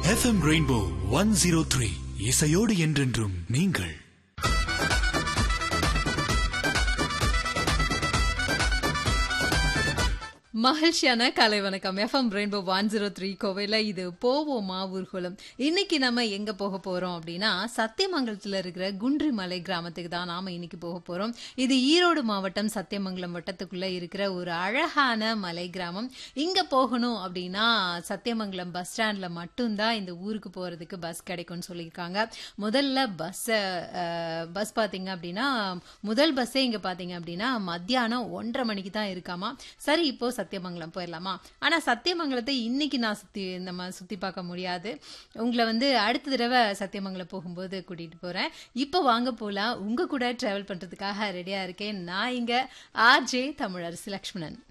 FM rainbow one zero three இசையோடு என்றென்றும் நீங்கள் மகிழ்ச்சியான காலை வணக்கம் FM rainbow one zero three கோவையில் இது போவோமா ஊர்வலம் இன்னைக்கு நம்ம எங்க போக போறோம் அப்படின்னா சத்தியமங்கலத்தில் இருக்கிற குன்றி மலை கிராமத்துக்கு தான் நாம இன்னைக்கு போக போறோம் இது ஈரோடு மாவட்டம் சத்தியமங்கலம் வட்டத்துக்குள்ள இருக்கிற ஒரு அழகான மலை கிராமம் இங்க போகணும் அப்படின்னா சத்தியமங்கலம் பஸ் ஸ்டாண்ட்ல மட்டும்தான் இந்த ஊருக்கு போறதுக்கு பஸ் கிடைக்கும்னு சொல்லியிருக்காங்க முதல்ல பஸ் பஸ் பாத்தீங்க அப்படின்னா முதல் பஸ்ஸே இங்க பாத்தீங்க அப்படின்னா மத்தியானம் ஒன்றரை மணிக்கு தான் இருக்காமா சரி இப்போ சத்தியமங்கலம் போயிடலாமா ஆனா சத்தியமங்கலத்தை இன்னைக்கு நான் சுத்தி நம்ம சுத்தி பார்க்க முடியாது உங்களை வந்து அடுத்த தடவை சத்தியமங்கலம் போகும்போது கூட்டிட்டு போறேன் இப்போ வாங்க போலாம் உங்க கூட டிராவல் பண்றதுக்காக ரெடியா இருக்கேன் நான் இங்க ஆர்ஜே தமிழரசு லக்ஷ்மணன்